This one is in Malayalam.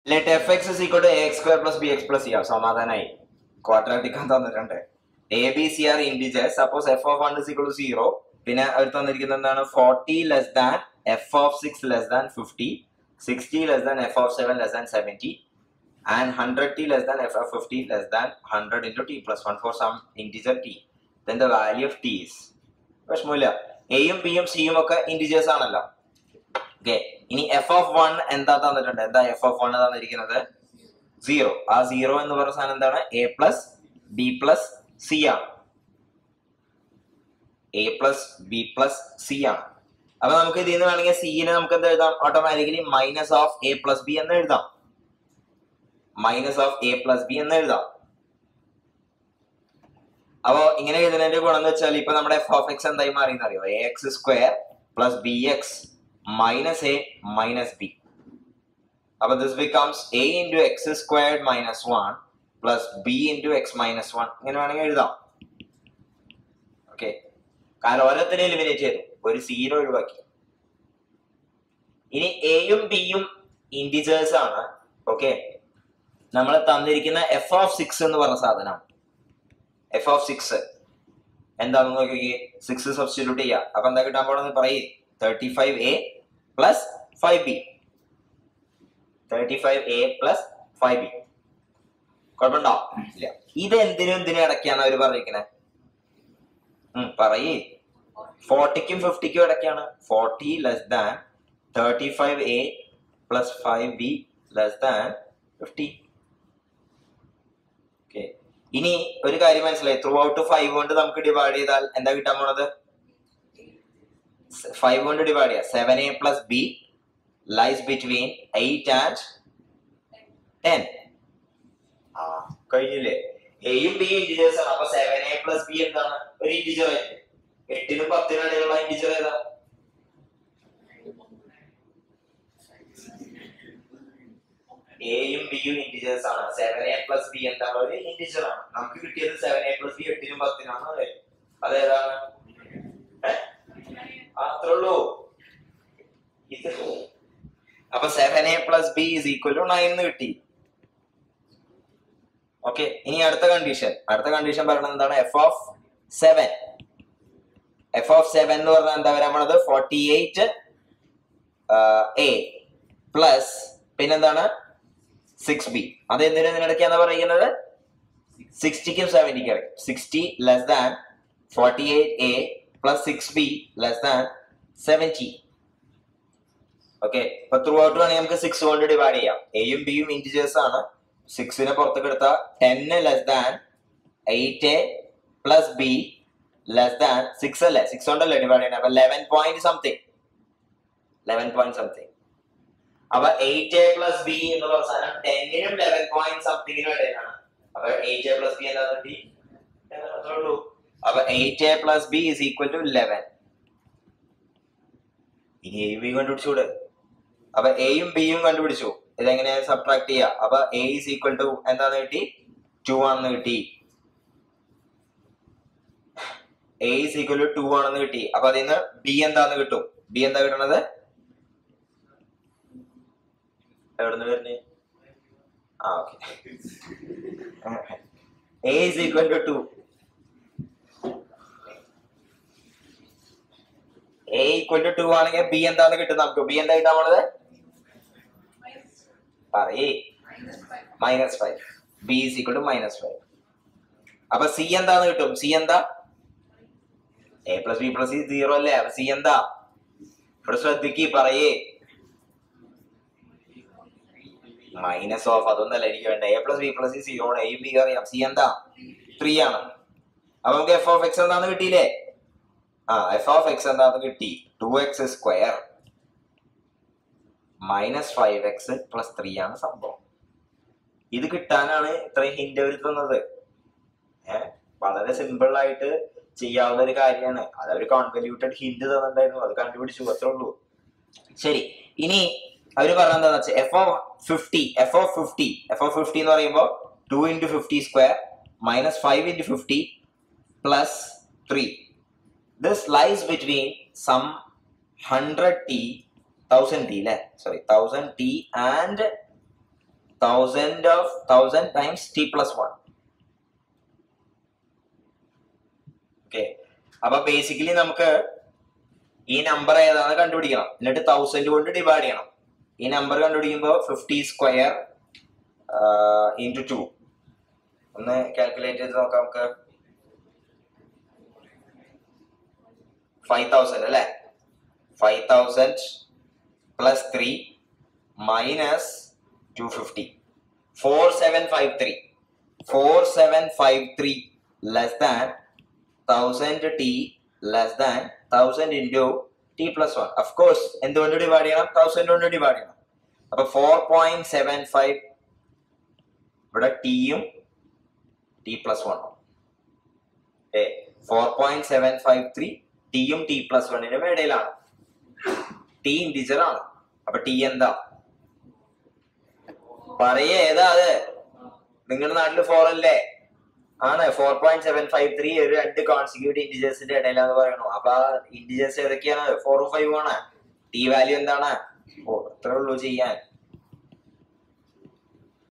Let f x is equal to a x square plus b x plus ചെയ്യാം സമാധാനമായി ക്വാഡ്രാറ്റിക് തന്നിട്ടുണ്ട് a b c are integers suppose f of one is equal to zero പിന്നെ അവർ തന്നിരിക്കുന്നത് എന്താണ് forty less than f of six less than fifty sixty less than f of seven less than seventy and 100 t less than f of 50 less than 100 into t plus 1 for some integer t then the value of t is വിഷമമില്ല എയും ബിയും സിയും ഒക്കെ ഇന്റിജേഴ്സ് ആണല്ലോ ഓക്കെ ഇനി എഫ് ഓഫ് വൺ എന്താ തന്നിട്ടുണ്ട് എന്താ എഫ് ഓഫ് വൺ തന്നിരിക്കുന്നത് സീറോ ആ സീറോ എന്ന് പറയുന്ന സാധനം എന്താണ് a plus b plus c ആണ് a plus b plus c ആണ് അപ്പൊ നമുക്ക് ഇതിൽ നിന്ന് വേണമെങ്കിൽ സിനെ നമുക്ക് എന്താ എഴുതാം automatically minus of a plus b എന്ന് എഴുതാം minus of a plus b എന്ന് എഴുതാം അപ്പോ ഇങ്ങനെ എഴുതുന്നതിന്റെ ഗുണം എന്ന് വെച്ചാൽ ഇപ്പൊ നമ്മുടെ എഫ് ഓഫ് എക്സ് എന്തായി മാറി അറിയോ a x square plus b x minus a minus b അപ്പൊ this becomes a into x squared minus one plus b into x minus one ഇങ്ങനെ വേണമെങ്കിൽ എഴുതാം ഓക്കെ കാരണം ഓരോരുത്തരെ എലിമിനേറ്റ് ചെയ്തു ഒരു സീറോ ഒഴിവാക്കി ഇനി എയും ബിയും ഇൻഡിജേഴ്സ് ആണ് ഓക്കെ നമ്മൾ തന്നിരിക്കുന്ന എഫ് ഓഫ് സിക്സ് എന്ന് പറഞ്ഞ സാധനം എഫ് ഓഫ് സിക്സ് എന്താണെന്ന് നോക്കി സിക്സ് സബ്സ്റ്റിറ്റ്യൂട്ട് ചെയ്യുക അപ്പൊ എന്താ കിട്ടാൻ പോണെന്ന് പറയേ thirty five a plus five b thirty five a plus five b കുഴപ്പമുണ്ടോ ഇല്ല ഇത് എന്തിനും എന്തിനും ഇടയ്ക്കാണ് അവർ പറഞ്ഞിരിക്കുന്നത് പറയേ ഫോർട്ടിക്കും ഫിഫ്റ്റിക്കും ഇടയ്ക്കാണ് forty less than thirty five a plus five b less than fifty okay ഇനി ഒരു കാര്യം മനസ്സിലായി ത്രൂ ഔട്ട് ഫൈവ് കൊണ്ട് നമുക്ക് ഡിവൈഡ് ചെയ്താൽ എന്താ കിട്ടാൻ പോണത് ഫൈവ് കൊണ്ട് ഡിവൈഡ് ചെയ്യാം seven a plus b lies between eight and ten ആ കഴിഞ്ഞില്ലേ എയും ബി ഇൻഡിജേഴ്സ് ആണ് അപ്പൊ സെവൻ എ പ്ലസ് ബി എന്താണ് ഒരു ഇൻഡിജർ ആയിട്ട് എട്ടിനും പത്തിനും ഇടയിലുള്ള ഇൻഡിജർ ഏതാ എയും ബിയും ഇൻഡിജേഴ്സ് ആണ് സെവൻ എ പ്ലസ് ബി എന്താണ് ഒരു ഇൻഡിജർ ആണ് നമുക്ക് കിട്ടിയത് സെവൻ എ പ്ലസ് ബി എട്ടിനും പത്തിനാണ് അതെ അതേതാണ് ഏ? അത്രേ ഉള്ളൂ ഇത് അപ്പൊ seven a plus b is equal to nine എന്ന് കിട്ടി ഓക്കെ ഇനി അടുത്ത കണ്ടീഷൻ അടുത്ത കണ്ടീഷൻ പറയുന്നത് എന്താണ് f of seven f of seven എന്ന് പറഞ്ഞാൽ എന്താ വരാൻ പോണത് ഫോർട്ടി എയ്റ്റ് എ പ്ലസ് പിന്നെന്താണ് സിക്സ് ബി അത് എന്തിനു ഇതിനിടയ്ക്കാന്ന് പറയുന്നത് സിക്സ്റ്റിക്കും സെവൻറ്റിക്കും ഇടയ്ക്ക് sixty less than forty eight a plus six b less than seventy okay ഇപ്പൊ ത്രൂ ഔട്ട് വേണമെങ്കിൽ നമുക്ക് സിക്സ് കൊണ്ട് ഡിവൈഡ് ചെയ്യാം എയും ബിയും ഇൻറ്റിജേഴ്സ് ആണ് സിക്സിനെ പുറത്തേക്ക് എടുത്ത ടെന്ന് less than eight a plus b less than six അല്ലേ സിക്സ് കൊണ്ടല്ലേ ഡിവൈഡ് ചെയ്യണേ അപ്പൊ eleven point something eleven point something അപ്പൊ എയ്റ്റ് എ പ്ലസ് ബി എന്ന് പറഞ്ഞ സാധനം ടെന്നിനും ലെവൻ പോയിന്റ് സംതിങ്ങിനും ഇടയിലാണ് അപ്പൊ എയ്റ്റ് എ പ്ലസ് ബി എന്താ കിട്ടി അത്രേ ഉള്ളൂ അപ്പൊ eight a plus b is equal to eleven ഇനി എയും ബിയും കണ്ടുപിടിച്ചൂടെ അപ്പൊ എയും ബിയും കണ്ടുപിടിച്ചു ഇതെങ്ങനെ സബ്ട്രാക്ട് ചെയ്യാ അപ്പൊ എ ഇസ് ഈക്വൽ ടു എന്താന്ന് കിട്ടി ടു ആണെന്ന് കിട്ടി a is equal to two ആണെന്ന് കിട്ടി അപ്പൊ അതിൽ നിന്ന് ബി എന്താന്ന് കിട്ടും ബി എന്താ കിട്ടണത് എവിടുന്ന് വരുന്നേ ആ okay a is equal to two a equal to two ആണെങ്കിൽ ബി എന്താന്ന് കിട്ടും നമുക്ക് ബി എന്താ കിട്ടാൻ പോണത് പറയേ minus five b is equal to minus five അപ്പൊ സി എന്താന്ന് കിട്ടും സി എന്താ a plus b plus c zero അല്ലേ അപ്പൊ സി എന്താ ഇവിടെ ശ്രദ്ധിക്ക് പറയേ മൈനസ് ഓഫ് അതൊന്നല്ല എനിക്ക് വേണ്ട a plus b plus c zero ആണ് എയും ബി അറിയാം സി എന്താ ത്രീ ആണ് അപ്പൊ നമുക്ക് എഫ് ഓഫ് എക്സ് എന്താന്ന് കിട്ടിയില്ലേ ആ എഫ് ഓഫ് എക്സ് എന്താന്ന് കിട്ടി two x square minus five x plus three ആണ് സംഭവം ഇത് കിട്ടാനാണ് ഇത്രയും ഹിന്റ് അവർ തന്നത് ഏഹ് വളരെ സിമ്പിൾ ആയിട്ട് ചെയ്യാവുന്ന ഒരു കാര്യമാണ് അത് അവർ കോൺവല്യൂട്ടഡ് ഹിന്റ് തന്നിട്ടുണ്ടായിരുന്നു അത് കണ്ടുപിടിച്ചു അത്രേ ഉള്ളൂ ശരി ഇനി അവർ പറഞ്ഞ എന്താന്ന് വെച്ചാൽ f of fifty f of fifty f of fifty എന്ന് പറയുമ്പോൾ two into fifty square minus five into fifty plus three this lies between some hundred t thousand t അല്ലേ sorry thousand t and thousand of thousand times t plus one okay അപ്പൊ ബേസിക്കലി നമുക്ക് ഈ നമ്പർ ഏതാണെന്ന് കണ്ടുപിടിക്കണം എന്നിട്ട് തൗസൻഡ് കൊണ്ട് ഡിവൈഡ് ചെയ്യണം ഈ നമ്പർ കണ്ടുപിടിക്കുമ്പോൾ ഫിഫ്റ്റി സ്ക്വയർ ഇൻറ്റു ടു ഒന്ന് കാൽക്കുലേറ്റ് ചെയ്ത് നോക്കാം നമുക്ക് ഫൈവ് തൗസൻഡ് അല്ലേ five thousand plus three minus two fifty four seven five three four seven five three less than thousand t less than thousand into t plus one of course എന്തുകൊണ്ട് ഡിവൈഡ് ചെയ്യണം തൗസൻഡ് കൊണ്ട് ഡിവൈഡ് ചെയ്യണം അപ്പൊ ഫോർ പോയിന്റ് സെവൻ ഫൈവ് ഇവിടെ ടിയും ടി പ്ലസ് വണ്ണും ഏ four point seven five three ടിയും ടി പ്ലസ് വണ്ണിനും ഇടയിലാണ് ടി ഇൻഡിജർ ആണ് അപ്പൊ ടി എന്താ പറയേ ഏതാ അത് നിങ്ങളുടെ നാട്ടില് ഫോർ അല്ലേ ആണ് four point seven five three ഒരു രണ്ട് കോൺസിക്യൂട്ടീവ് ഇൻഡിജേഴ്സിന്റെ ഇടയിലാന്ന് പറയണു അപ്പൊ ആ ഇൻഡിജേഴ്സ് ഏതൊക്കെയാണ് ഫോറും ഫൈവും ആണ് ടി വാല്യൂ എന്താണ് ഓ അത്രേ ഉള്ളൂ ചെയ്യാൻ